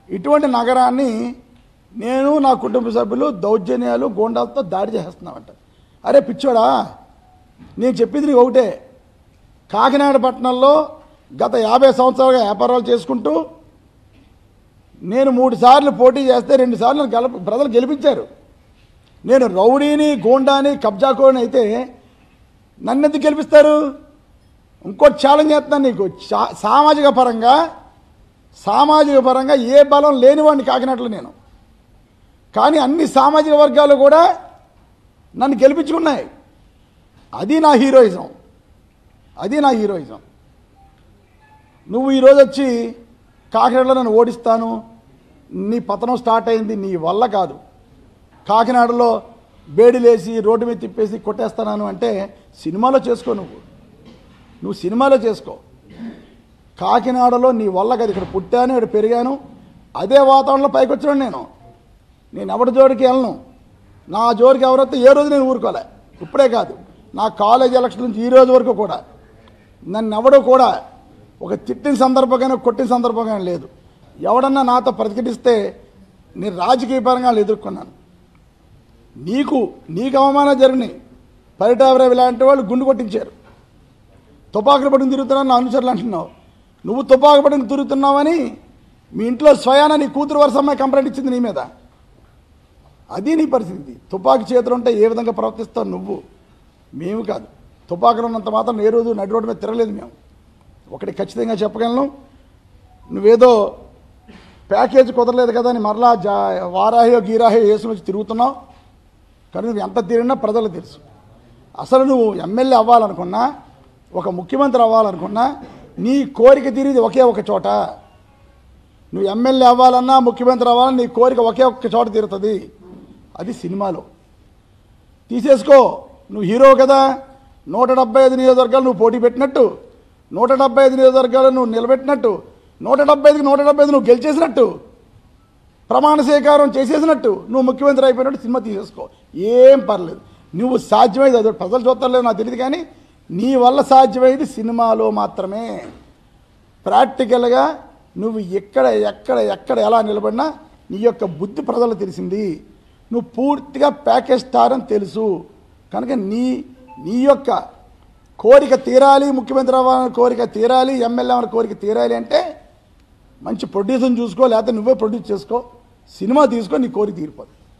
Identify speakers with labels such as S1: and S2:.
S1: ఇటువంటి నగరాన్ని నేను నా కుటుంబ సభ్యులు దౌర్జన్యాలు గోండాలతో దాడి చేస్తున్నామంట అరే పిచ్చోడా నేను చెప్పింది నీకు ఒకటే కాకినాడ పట్టణంలో గత యాభై సంవత్సరాలుగా వ్యాపారాలు చేసుకుంటూ నేను మూడు సార్లు పోటీ చేస్తే రెండు సార్లు నన్ను గెలప ప్రజలు గెలిపించారు నేను రౌడీని గోండాని కబ్జాకోని అయితే నన్ను ఎందుకు గెలిపిస్తారు ఇంకోటి ఛాలెంజ్ చేస్తున్నాను నీకు చా- సామాజిక పరంగా సామాజిక పరంగా ఏ బలం లేనివాడిని కాకినాడలో నేను కానీ అన్ని సామాజిక వర్గాలు కూడా నన్ను గెలిపించుకున్నాయి అది నా హీరోయిజం అది నా హీరోయిజం నువ్వు ఈరోజు వచ్చి కాకినాడలో నన్ను ఓడిస్తాను నీ పతనం స్టార్ట్ అయింది నీ వల్ల కాదు కాకినాడలో బేడిలేసి రోడ్డు మీద తిప్పేసి కొట్టేస్తాను అంటే సినిమాలో చేసుకో నువ్వు నువ్వు సినిమాలో చేసుకో కాకినాడలో నీ వల్ల కాదు ఇక్కడ పుట్టాను ఇక్కడ పెరిగాను అదే వాతావరణంలో పైకి వచ్చాను నేను నేను ఎవరి జోడికి వెళ్ళను నా జోడికి ఎవరైతే ఏ రోజు నేను ఊరుకోలే ఇప్పుడే కాదు నా కాలేజ్ ఎలక్షన్ నుంచి ఈ రోజు వరకు కూడా నన్ను ఎవడో కూడా ఒక తిట్టిన సందర్భంగానే కొట్టిన సందర్భంగానే లేదు ఎవడన్నా నాతో ప్రతిఘటిస్తే నేను రాజకీయ పరంగా వాళ్ళు ఎదుర్కొన్నాను నీకు నీకు అవమానం జరిగినాయి పరిటావరవి లాంటి వాళ్ళు గుండు కొట్టించారు తుపాకులు పట్టుకుని తిరుగుతున్నావు నా అనుచరులు అంటున్నావు నువ్వు తుపాకు పట్టుకుని తిరుగుతున్నావని మీ ఇంట్లో స్వయాన నీ కూతురు వరుస అమ్మాయి కంప్లైంట్ ఇచ్చింది నీ మీద అది నీ పరిస్థితి తుపాకి చేతులు ఉంటే ఏ విధంగా ప్రవర్తిస్తావు నువ్వు మేము కాదు తుపాకులు ఉన్నంత మాత్రం ఏ రోజు నడి రోడ్డు మీద తిరగలేదు మేము ఒకటి ఖచ్చితంగా చెప్పగలను నువ్వేదో ప్యాకేజ్ కుదరలేదు కదా అని మరలా జా వారాహో గీరాహో వేసుకుని వచ్చి తిరుగుతున్నావు కానీ నువ్వు ఎంత తిరిగినా ప్రజలకు తెలుసు అసలు నువ్వు ఎమ్మెల్యే అవ్వాలనుకున్నా ఒక ముఖ్యమంత్రి అవ్వాలనుకున్నా నీ కోరిక తీరేది ఒకే ఒక చోట నువ్వు ఎమ్మెల్యే అవ్వాలన్నా ముఖ్యమంత్రి అవ్వాలన్నా నీ కోరిక ఒకే ఒక్క చోట తీరుతుంది అది సినిమాలో తీసేసుకో నువ్వు హీరో కదా నూట డెబ్బై ఐదు నియోజకవర్గాలు నువ్వు పోటీ పెట్టినట్టు నూట డెబ్బై ఐదు నియోజకవర్గాలు నువ్వు నిలబెట్టినట్టు నూట డెబ్బై ఐదుకి నూట డెబ్బై ఐదు నువ్వు గెలిచేసినట్టు ప్రమాణ స్వీకారం చేసేసినట్టు నువ్వు ముఖ్యమంత్రి అయిపోయినట్టు సినిమా తీసేసుకో ఏం పర్లేదు నువ్వు సాధ్యమైంది అది ప్రజలు చూస్తలేదు నాకు తెలియదు కానీ నీ వల్ల సాధ్యమైంది సినిమాలో మాత్రమే ప్రాక్టికల్గా నువ్వు ఎక్కడ ఎక్కడ ఎక్కడ ఎలా నిలబడినా నీ యొక్క బుద్ధి ప్రజలకు తెలిసింది నువ్వు పూర్తిగా ప్యాకేజ్ స్టార్ అని తెలుసు కనుక నీ నీ యొక్క కోరిక తీరాలి ముఖ్యమంత్రి అవ్వాలని కోరిక తీరాలి ఎమ్మెల్యే అవ్వాలని కోరిక తీరాలి అంటే మంచి ప్రొడ్యూసర్ని చూసుకో లేకపోతే నువ్వే ప్రొడ్యూస్ చేసుకో సినిమా తీసుకో నీ కోరిక తీరిపోదు